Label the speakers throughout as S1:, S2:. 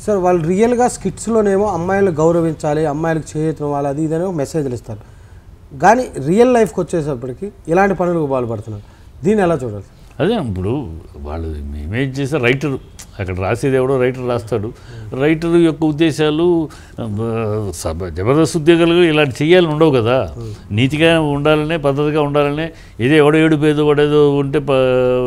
S1: Sir వాళ్ళు రియల్గా స్కిట్స్లోనేమో అమ్మాయిలను గౌరవించాలి అమ్మాయిలకు చేయటం వాళ్ళు అది ఇదనే మెసేజ్లు ఇస్తారు కానీ రియల్ లైఫ్కి వచ్చేసప్పటికి ఇలాంటి పనులకు పాల్పడుతున్నారు దీన్ని ఎలా చూడాలి
S2: అదే ఇప్పుడు వాళ్ళు ఇమేజ్ చేసే రైటర్ అక్కడ రాసేది ఎవడో రైటర్ రాస్తాడు రైటర్ యొక్క ఉద్దేశాలు బ- సబ- జబర్దస్త్ ఉద్యోగాలు ఇలాంటి చెయ్యాలని ఉండవు కదా నీతిగా ఉండాలనే పద్ధతిగా ఉండాలనే ఏదో ఎవడో ఏడు పేదో వాడేదో ఉంటే ప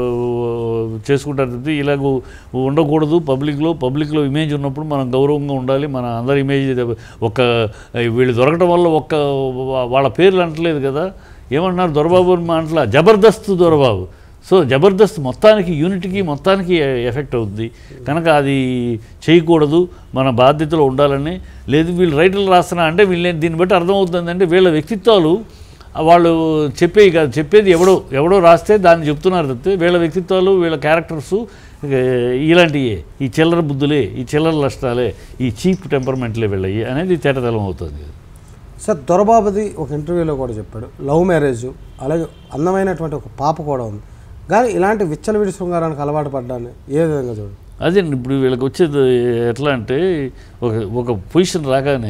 S2: చేసుకుంటారు తప్పితే ఇలాగ ఉండకూడదు పబ్లిక్లో పబ్లిక్లో ఇమేజ్ ఉన్నప్పుడు మనం గౌరవంగా ఉండాలి మన అందరి ఇమేజ్ ఒక వీళ్ళు దొరకటం వల్ల ఒక్క వాళ్ళ పేర్లు అంటలేదు కదా ఏమన్నారు దొరబాబు అని అంటలా జబర్దస్త్ దొరబాబు సో జబర్దస్త్ మొత్తానికి యూనిట్కి మొత్తానికి ఎఫెక్ట్ అవుతుంది కనుక అది చేయకూడదు మన బాధ్యతలో ఉండాలని లేదు వీళ్ళు రైటర్లు రాస్తున్నా అంటే వీళ్ళు దీన్ని బట్టి అర్థమవుతుంది అంటే వీళ్ళ వ్యక్తిత్వాలు వాళ్ళు చెప్పేవి కాదు చెప్పేది ఎవడో ఎవడో రాస్తే దాన్ని చెప్తున్నారు తప్పితే వీళ్ళ వ్యక్తిత్వాలు వీళ్ళ క్యారెక్టర్స్ ఇలాంటివే ఈ చిల్లర బుద్ధులే ఈ చిల్లర లక్షణాలే ఈ చీప్ టెంపర్మెంట్లే వీళ్ళవి అనేది తేటతలం అవుతుంది
S1: సార్ దొరబాబుది ఒక ఇంటర్వ్యూలో కూడా చెప్పాడు లవ్ మ్యారేజ్ అలాగే అందమైనటువంటి ఒక పాప కూడా ఉంది కానీ ఇలాంటి విచ్చలవిడి శృంగారానికి అలవాటు పడ్డాన్ని ఏ విధంగా చూడండి
S2: అదే ఇప్పుడు వీళ్ళకి వచ్చేది ఎట్లా అంటే ఒక ఒక పొజిషన్ రాగానే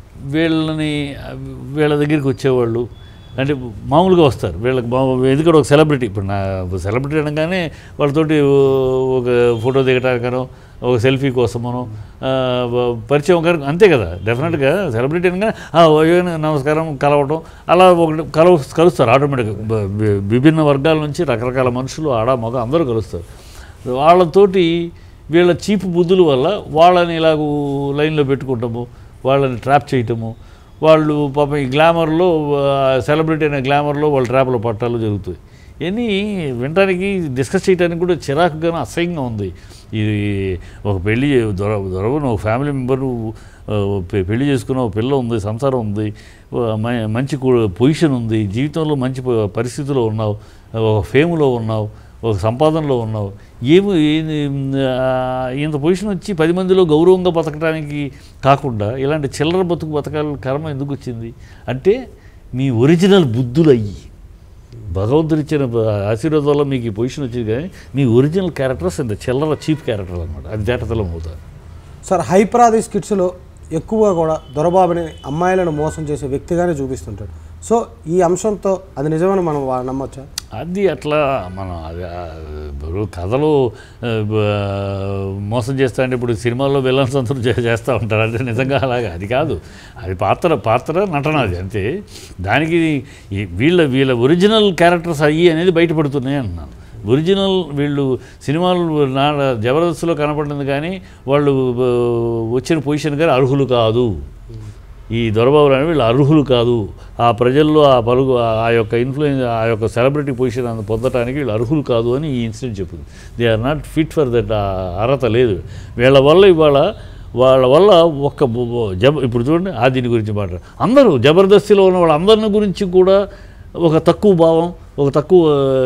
S2: వీళ్ళని వీళ్ళ దగ్గరికి వచ్చేవాళ్ళు అంటే మామూలుగా వస్తారు వీళ్ళకి మా ఎందుకంటే ఒక సెలబ్రిటీ ఇప్పుడు నా సెలబ్రిటీ అనగానే వాళ్ళతోటి ఒక ఫోటో దిగటానికనో ఒక సెల్ఫీ కోసమనో ఆ, పరిచయం గారు అంతే కదా డెఫినెట్గా సెలబ్రిటీ అనగానే "ఆ, ఓ, ఏ, నమస్కారం కలవటం అలా ఒకటి కలవ కలుస్తారు ఆటోమేటిక్గా బ- బి- విభిన్న వర్గాల నుంచి రకరకాల మనుషులు ఆడ మగ అందరూ కలుస్తారు వాళ్ళతోటి వీళ్ళ చీపు బుద్ధుల వల్ల వాళ్ళని ఇలాగ లైన్లో పెట్టుకుంటాము వాళ్ళని ట్రాప్ చేయటము వాళ్ళు పాపం ఈ గ్లామర్లో సెలబ్రిటీ అనే గ్లామర్లో వాళ్ళ ట్రాప్లో పట్టాలు జరుగుతాయి ఇవన్నీ వినడానికి డిస్కస్ చేయడానికి కూడా చిరాకుగాను అసహ్యంగా ఉంది ఇది ఒక పెళ్ళి దొర దొరవను ఒక ఫ్యామిలీ మెంబరు ఆ, పె- పెళ్లి చేసుకున్న ఒక పిల్ల ఉంది సంసారం ఉంది ఆ, మ- మంచి కు- పొజిషన్ ఉంది జీవితంలో మంచి ప- పరిస్థితిలో ఉన్నావు ఒక ఫేమ్లో ఉన్నావు ఒక సంపాదనలో ఉన్నావు ఏమి ఏ- ఆ, ఇంత పొజిషన్ వచ్చి పది మందిలో గౌరవంగా బతకడానికి కాకుండా ఇలాంటి చిల్లర బతుకు బతకాల కర్మ ఎందుకు వచ్చింది అంటే మీ ఒరిజినల్ బుద్ధులు అయ్యి భగవంతుడు ఇచ్చిన ఆశీర్వాదం వల్ల మీకు ఈ పొజిషన్ వచ్చింది కానీ మీ ఒరిజినల్ క్యారెక్టర్స్ ఇంత చిల్లర చీప్ క్యారెక్టర్ అనమాట అది తేటతలం అవుతారు
S1: సార్ హైపరాది స్కిట్స్లో ఎక్కువగా కూడా దొరబాబుని అమ్మాయిలను మోసం చేసే వ్యక్తిగానే చూపిస్తుంటాడు సో ఈ అంశంతో అది నిజమని మనం వా- నమ్మొచ్చా
S2: అది అట్లా మనం అది ఆ, ఇప్పుడు కథలు ఆ, బ- మోసం చేస్తా అంటే ఇప్పుడు సినిమాల్లో విలన్స్ అందరూ చే- చేస్తూ ఉంటారు అంటే నిజంగా అలాగా అది కాదు అది పాత్ర పాత్ర నటన అది అంతే దానికి ఈ వీళ్ళ వీళ్ళ ఒరిజినల్ క్యారెక్టర్స్ అయ్యి అనేది బయటపడుతున్నాయి అంటున్నాను ఒరిజినల్ వీళ్ళు సినిమాలు నా జబర్దస్త్లో కనపడింది కానీ వాళ్ళు ఆ, వచ్చిన పొజిషన్ కానీ అర్హులు కాదు ఈ దొరబాబు అని వీళ్ళు అర్హులు కాదు ఆ ప్రజల్లో ఆ పలుగు ఆ యొక్క ఇన్ఫ్లుయెన్స్ ఆ యొక్క సెలబ్రిటీ పొజిషన్ అంత పొందటానికి వీళ్ళు అర్హులు కాదు అని ఈ ఇన్సిడెంట్ చెప్పింది they are not fit for that అర్హత లేదు వీళ్ళ వల్ల ఇవాళ వాళ్ళ వల్ల ఒక్క బ- బ- జబ ఇప్పుడు చూడండి ఆ దీని గురించి మాట్లాడు అందరూ జబర్దస్తిలో ఉన్న వాళ్ళందరిని గురించి కూడా ఒక తక్కువ భావం ఒక తక్కువ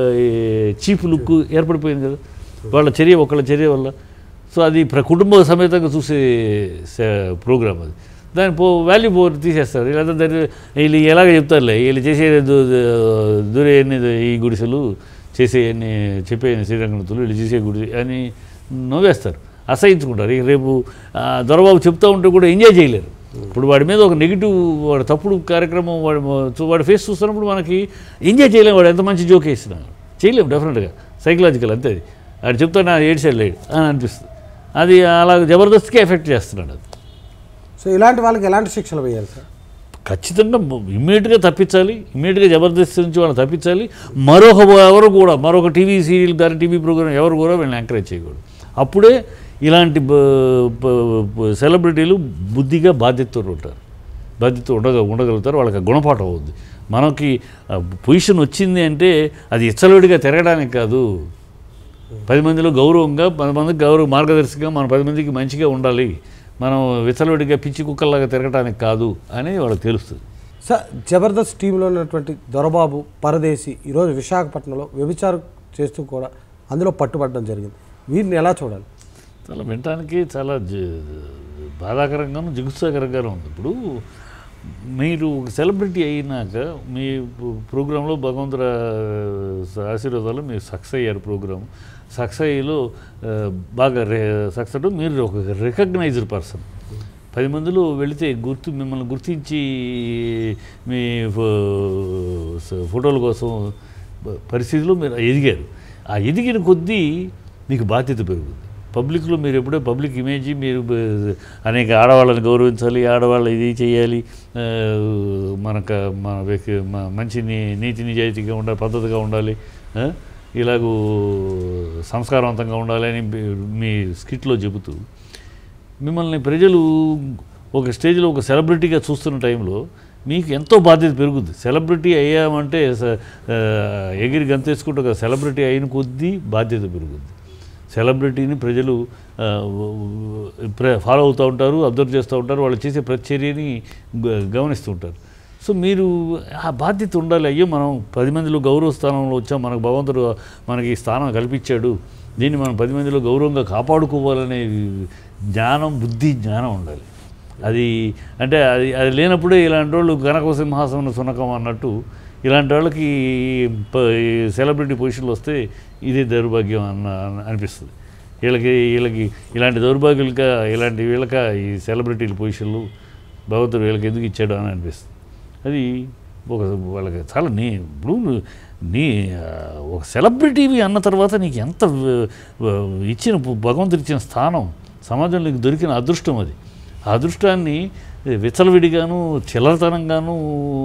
S2: చీప్ లుక్ ఏర్పడిపోయింది కదా వాళ్ళ చర్య ఒకళ్ళ చర్య వల్ల సో అది ప్ర కుటుంబ సమేతంగా చూసే ప్రోగ్రామ్ అది దాని పో వాల్యూ పో తీసేస్తారు లేదా దాన్ని వీళ్ళు ఎలాగ చెప్తారులే వీళ్ళు చేసే దు- దు- దూరే ఈ గుడిసెలు చేసే అన్ని చెప్పే శ్రీరంగతులు వీళ్ళు చేసే గుడి అని నవ్వేస్తారు అసహించుకుంటారు ఇక రేపు ఆ, దొరబాబు చెప్తా ఉంటే కూడా ఎంజాయ్ చేయలేరు ఇప్పుడు వాడి మీద ఒక నెగిటివ్ వాడు తప్పుడు కార్యక్రమం వాడు చూ- వాడి ఫేస్ చూస్తున్నప్పుడు మనకి ఎంజాయ్ చేయలేము వాడు ఎంత మంచి జోక్ వేసినా చేయలేము డెఫినెట్గా సైకలాజికల్ అంతే అది వాడు చెప్తా నా ఏడ్చాడు లేడు అని అనిపిస్తుంది అది అలా జబర్దస్త్కి ఎఫెక్ట్ చేస్తున్నాడు అది
S1: సో ఇలాంటి వాళ్ళకి ఎలాంటి శిక్షలు వేయాలి సార్
S2: ఖచ్చితంగా ఇమ్మీడియట్గా తప్పించాలి ఇమ్మీడియట్గా జబర్దస్త్ నుంచి వాళ్ళని తప్పించాలి మరొక ఎవరు కూడా మరొక టీవీ సీరియల్ కానీ టీవీ ప్రోగ్రామ్ ఎవరు కూడా వీళ్ళని ఎంకరేజ్ చేయకూడదు అప్పుడే ఇలాంటి బ- బ- బ- సెలబ్రిటీలు బుద్ధిగా బాధ్యతతో ఉంటారు బాధ్యత ఉండగ ఉండగలుగుతారు వాళ్ళకి ఆ గుణపాఠం అవుద్ది మనకి ఆ పొజిషన్ వచ్చింది అంటే అది ఇచ్చలవిడిగా తిరగడానికి కాదు పది మందిలో గౌరవంగా పది మందికి గౌరవ మార్గదర్శకంగా మనం పది మందికి మంచిగా ఉండాలి మనం విచ్చలవిడిగా పిచ్చి కుక్కల్లాగా తిరగటానికి కాదు అనేది వాళ్ళకి తెలుస్తుంది
S1: సార్ జబర్దస్త్ టీంలో ఉన్నటువంటి దొరబాబు పరదేశి ఈరోజు విశాఖపట్నంలో వ్యభిచారం చేస్తూ కూడా అందులో పట్టుబడడం జరిగింది వీరిని ఎలా చూడాలి
S2: చాలా వినటానికి చాలా జ- బాధాకరంగాను జిగుత్సాకరంగాను ఉంది ఇప్పుడు మీరు ఒక సెలబ్రిటీ అయినాక మీ ప్ర- ప్రోగ్రాంలో భగవంతుల ఆశీర్వాదాలు మీరు సక్సెస్ అయ్యారు ప్రోగ్రామ్ సక్సెస్ అయ్యేలో ఆ, బాగా రే సక్సెస్ అంటే మీరు ఒక రికగ్నైజ్డ్ పర్సన్ పది మందిలో వెళితే గుర్తు మిమ్మల్ని గుర్తించి మీ ఫో- స- ఫోటోల కోసం ప- పరిస్థితిలో మీరు ఎదిగారు ఆ ఎదిగిన కొద్దీ మీకు బాధ్యత పెరుగుతుంది పబ్లిక్లో మీరు ఎప్పుడో పబ్లిక్ ఇమేజ్ మీరు బ- అనేక ఆడవాళ్ళని గౌరవించాలి ఆడవాళ్ళు ఇది చేయాలి ఆ, మనకు మన వ్యక్తి మ- మంచి నీ- నీతి నిజాయితీగా ఉండాలి పద్ధతిగా ఉండాలి ఆ? ఇలాగూ సంస్కారవంతంగా ఉండాలి అని మీ- మీ స్కిట్లో చెబుతూ మిమ్మల్ని ప్రజలు ఒక స్టేజ్లో ఒక సెలబ్రిటీగా చూస్తున్న టైంలో మీకు ఎంతో బాధ్యత పెరుగుద్ది సెలబ్రిటీ అయ్యామంటే స- ఆ, ఎగిరి గంతేసుకుంటూ ఒక సెలబ్రిటీ అయిన కొద్దీ బాధ్యత పెరుగుద్ది సెలబ్రిటీని ప్రజలు ఆ, ప్ర- ఫాలో అవుతూ ఉంటారు అబ్జర్వ్ చేస్తూ ఉంటారు వాళ్ళు చేసే ప్రతి చర్యని గ- గమనిస్తూ ఉంటారు సో మీరు ఆ బాధ్యత ఉండాలి అయ్యో మనం పది మందిలో గౌరవ స్థానంలో వచ్చాం మనకు భగవంతుడు మనకి ఈ స్థానం కల్పించాడు దీన్ని మనం పది మందిలో గౌరవంగా కాపాడుకోవాలనే జ్ఞానం బుద్ధి జ్ఞానం ఉండాలి అది అంటే అది అది లేనప్పుడే ఇలాంటి వాళ్ళు కనక సింహాసనం సునకం అన్నట్టు ఇలాంటి వాళ్ళకి ప- ఈ సెలబ్రిటీ పొజిషన్లో వస్తే ఇదే దౌర్భాగ్యం అన్న అన్న- అనిపిస్తుంది వీళ్ళకి వీళ్ళకి ఇలాంటి దౌర్భాగ్యులక ఇలాంటి వీళ్ళక ఈ సెలబ్రిటీల పొజిషన్లు భగవంతుడు వీళ్ళకి ఎందుకు ఇచ్చాడు అని అనిపిస్తుంది అది ఒక వాళ్ళకి చాలా నీ ఇప్పుడు నీ ఆ, ఒక సెలబ్రిటీవి అన్న తర్వాత నీకు ఎంత వ- వ- ఇచ్చిన భగవంతుడు ఇచ్చిన స్థానం సమాజంలో నీకు దొరికిన అదృష్టం అది ఆ అదృష్టాన్ని విచ్చలవిడిగాను చిల్లరతనంగాను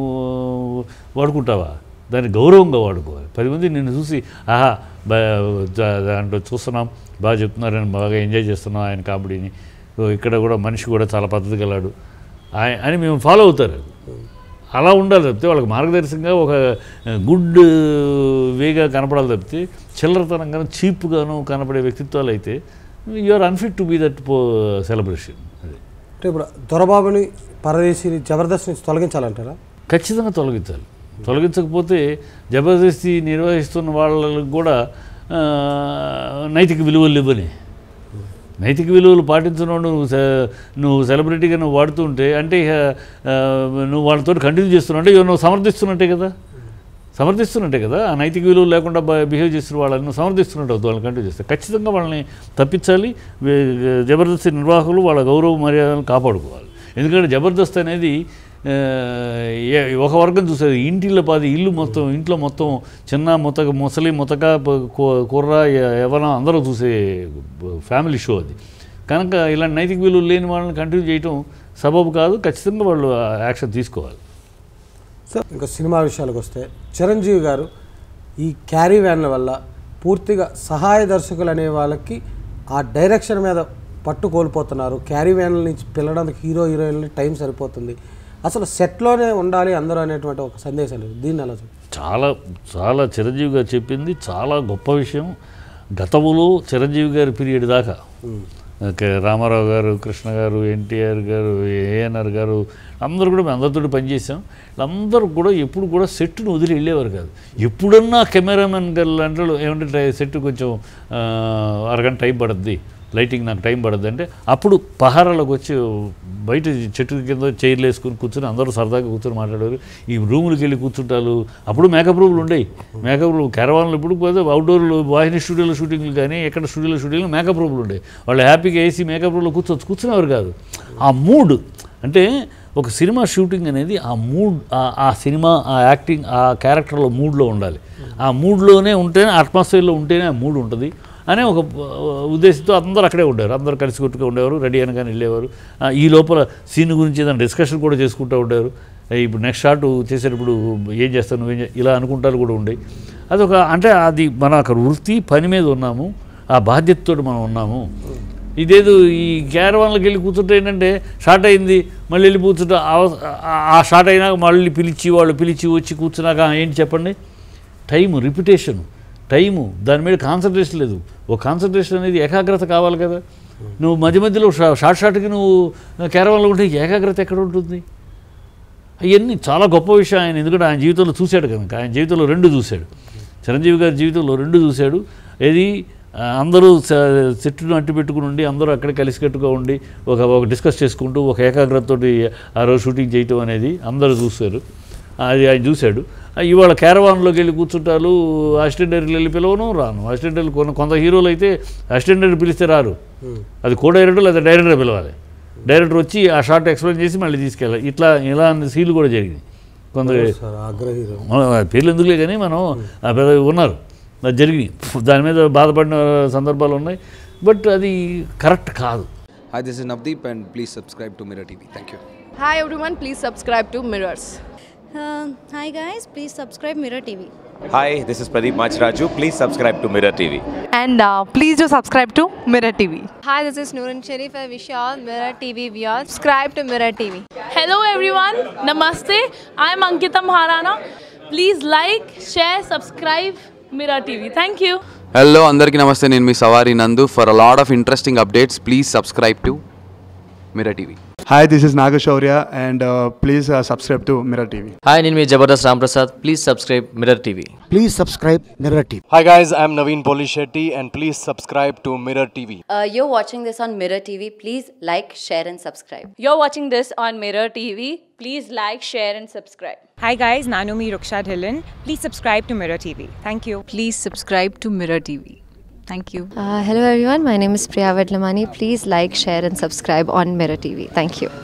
S2: వాడుకుంటావా దాన్ని గౌరవంగా వాడుకోవాలి పది మంది నిన్ను చూసి ఆహా బా దా- దాంట్లో చూస్తున్నాం బాగా చెప్తున్నారని బాగా ఎంజాయ్ చేస్తున్నాం ఆయన కామెడీని ఓ, ఇక్కడ కూడా మనిషి కూడా చాలా పద్ధతి గలాడు ఆయ- అని మేము ఫాలో అవుతారు అలా ఉండాలి తప్పితే వాళ్ళకి మార్గదర్శకంగా ఒక గుడ్ వేగా కనపడాలి తప్పితే చిల్లరతనంగాను చీప్గాను కనపడే వ్యక్తిత్వాలు అయితే you are unfit to be that పో సెలబ్రేషన్ అది
S1: అంటే ఇప్పుడు దొరబాబుని పరదేశిని జబర్దస్త్ నుంచి తొలగించాలంటారా
S2: ఖచ్చితంగా తొలగించాలి తొలగించకపోతే జబర్దస్తి నిర్వహిస్తున్న వాళ్ళకు కూడా ఆ, నైతిక విలువలు ఇవ్వని నైతిక విలువలు పాటించినోడు నువ్వు సె- నువ్వు సెలబ్రిటీగా నువ్వు వాడుతుంటే అంటే ఇక, ఆ, నువ్వు వాళ్ళతో కంటిన్యూ చేస్తున్నావు అంటే ఇక నువ్వు సమర్థిస్తున్నట్టే కదా సమర్థిస్తున్నట్టే కదా ఆ నైతిక విలువలు లేకుండా బిహేవ్ చేస్తున్న వాళ్ళని నువ్వు సమర్థిస్తున్నట్టు అవుతుంది వాళ్ళని కంటిన్యూ చేస్తే ఖచ్చితంగా వాళ్ళని తప్పించాలి వే- జబర్దస్త్ నిర్వాహకులు వాళ్ళ గౌరవ మర్యాదలను కాపాడుకోవాలి ఎందుకంటే జబర్దస్త్ అనేది ఆ, ఏ- ఒక వర్గం చూసేది ఇంటిలో పాది ఇల్లు మొత్తం ఇంట్లో మొత్తం చిన్న ముతక ముసలి ముతక ప- కు- కుర్ర ఎ- యవ్వన అందరూ చూసే ఫ్యామిలీ షో అది కనుక ఇలాంటి నైతిక విలువలు లేని వాళ్ళని కంటిన్యూ చేయటం సబబు కాదు ఖచ్చితంగా వాళ్ళు ఆ యాక్షన్ తీసుకోవాలి
S1: సో ఇంకా సినిమా విషయాలకు వస్తే చిరంజీవి గారు ఈ క్యారీ వ్యాన్ల వల్ల పూర్తిగా సహాయ దర్శకులు అనే వాళ్ళకి ఆ డైరెక్షన్ మీద పట్టు కోల్పోతున్నారు క్యారీ వ్యాన్ల నుంచి పిల్లడానికి హీరో హీరోయిన్లు టైం సరిపోతుంది అసలు సెట్లోనే ఉండాలి అందరూ అనేటువంటి ఒక సందేశం లేదు దీన్ని ఎలా చూస్తారు?
S2: చాలా చాలా చిరంజీవి గారు చెప్పింది చాలా గొప్ప విషయం గతంలో చిరంజీవి గారి పీరియడ్ దాకా ఓకే, రామారావు గారు కృష్ణ గారు ఎన్టీఆర్ గారు ఏఎన్ఆర్ గారు అందరూ కూడా మేము అందరితో పనిచేసాం అందరూ కూడా ఎప్పుడు కూడా సెట్ను వదిలి వెళ్ళేవారు కాదు ఎప్పుడన్నా కెమెరామెన్ గారు అంటే ఏమంటే సెట్ కొంచెం ఆ, అరగంట టైం పడుద్ది లైటింగ్ నాకు టైం పడుద్ది అంటే అప్పుడు పహారాలకు వచ్చి బయట చెట్టు కింద చైర్లు వేసుకుని కూర్చొని అందరూ సరదాగా కూర్చొని మాట్లాడేవారు ఈ రూములకి వెళ్ళి కూర్చుంటారు అప్పుడు మేకప్ రూములు ఉండేవి మేకప్ రూమ్ కెరవాన్లు ఇప్పుడు పోతే అవుట్డోర్లు వాహిని స్టూడియోలో షూటింగ్లు కానీ ఎక్కడ స్టూడియోలో షూటింగ్లు మేకప్ రూములు ఉండేవి వాళ్ళు హ్యాపీగా వేసి మేకప్ రూమ్లో కూర్చోవచ్చు కూర్చునేవారు కాదు ఆ మూడ్ అంటే ఒక సినిమా షూటింగ్ అనేది ఆ మూడ్ ఆ- ఆ సినిమా ఆ యాక్టింగ్ ఆ క్యారెక్టర్లో మూడ్లో ఉండాలి ఆ మూడ్లోనే ఉంటేనే అట్మాస్ఫియర్లో ఉంటేనే ఆ మూడ్ ఉంటుంది అనే ఒక ఆ, ఉద్దేశంతో అందరూ అక్కడే ఉండేవారు అందరూ కలిసి కొట్టుగా ఉండేవారు రెడీ అనగానే వెళ్ళేవారు ఆ, ఈ లోపల సీన్ గురించి ఏదైనా డిస్కషన్ కూడా చేసుకుంటూ ఉండేవారు ఏ, ఇప్పుడు నెక్స్ట్ షాట్ చేసేటప్పుడు ఏం చేస్తాను నువ్వేం చే- ఇలా అనుకుంటారు కూడా ఉండే అదొక అంటే అది మన అక్కడ వృత్తి పని మీద ఉన్నాము ఆ బాధ్యతతో మనం ఉన్నాము ఇదేదో ఈ క్యారవాన్లకు వెళ్ళి కూర్చుంటే ఏంటంటే షార్ట్ అయింది మళ్ళీ వెళ్ళి కూర్చుంటే ఆ- ఆ- ఆ షార్ట్ అయినాక మళ్ళీ పిలిచి వాళ్ళు పిలిచి వచ్చి కూర్చున్నాక ఏంటి చెప్పండి టైము రిపిటేషన్ టైము దాని మీద కాన్సన్ట్రేషన్ లేదు ఒక కాన్సన్ట్రేషన్ అనేది ఏకాగ్రత కావాలి కదా నువ్వు మధ్య మధ్యలో షా- షార్ట్ షార్ట్కి నువ్వు క్యారవాన్లో ఉంటే ఏకాగ్రత ఎక్కడ ఉంటుంది అవన్నీ చాలా గొప్ప విషయం ఆయన ఎందుకంటే ఆయన జీవితంలో చూశాడు కనుక ఆయన జీవితంలో రెండు చూశాడు చిరంజీవి గారి జీవితంలో రెండు చూశాడు ఏది ఆ, అందరూ స- చెట్టును అట్టి పెట్టుకుని ఉండి అందరూ అక్కడ కలిసికట్టుగా ఉండి ఒక ఒక డిస్కస్ చేసుకుంటూ ఒక ఏకాగ్రతతోటి ఆ రోజు షూటింగ్ చేయటం అనేది అందరూ చూశారు అది ఆయన చూశాడు ఆ, ఇవాళ క్యారవాన్లోకి వెళ్ళి కూర్చుంటారు అసిస్టెంట్ డైరెక్టర్లు వెళ్ళి పిలవను రాను అసిస్టెంట్ డైరెక్టర్ కొంత కొంత హీరోలు అయితే అసిస్టెంట్ డైరెక్టర్ పిలిస్తే రారు అది కో డైరెక్టర్ లేదా డైరెక్టర్ పిలవాలి డైరెక్టర్ వచ్చి ఆ షార్ట్ ఎక్స్ప్లెయిన్ చేసి మళ్ళీ తీసుకెళ్ళాలి ఇట్లా ఇలా సీన్లు కూడా జరిగింది కొందరు
S1: సార్ అగ్ర హీరో
S2: మనం ఆ పేర్లు ఎందుకులే కానీ మనం ఆ పెద్ద ఉన్నారు అది జరిగినాయి దాని మీద బాధపడిన సందర్భాలు ఉన్నాయి బట్ అది కరెక్ట్ కాదు
S3: Hi, this is Navdeep, and please subscribe to Mirror TV. Thank you.
S4: Hi everyone, please subscribe to Mirrors.
S5: Uh, hi guys, please subscribe Mirror TV.
S6: Hi, this is Pradeep Machraju. Please subscribe to Mirror TV.
S7: and uh, please do subscribe to Mirror TV.
S8: Hi, this is Noorun Sharif. I wish you all Mirror TV viewers. Subscribe to Mirror TV.
S9: Hello everyone, Namaste. I'm Ankita Maharana. Please like, share, subscribe Mira TV. Thank you.
S10: Hello అందరికీ నమస్తే నేను మీ Savari Nandu for a lot of interesting updates please subscribe to mirror TV
S11: Hi, this is Nagashaurya, and uh, please uh, subscribe to Mirror TV.
S12: హాయ్ నేను మీ Jabardasth Ramprasad please subscribe mirror TV
S13: Please subscribe Mirror TV.
S14: Hi guys, I'm Naveen Polishetty and please subscribe to Mirror TV.
S15: Uh, you're watching this on Mirror TV. Please like, share, and subscribe.
S16: You're watching this on Mirror TV. Please like, share, and subscribe.
S17: Hi guys, Nanumi Ruksha Dhillon. Please subscribe to Mirror TV. Thank you.
S18: Please subscribe to Mirror TV. Thank you.
S8: Uh, hello everyone, my name is Priya Vedlamani. Please like, share, and subscribe on Mirror TV. Thank you.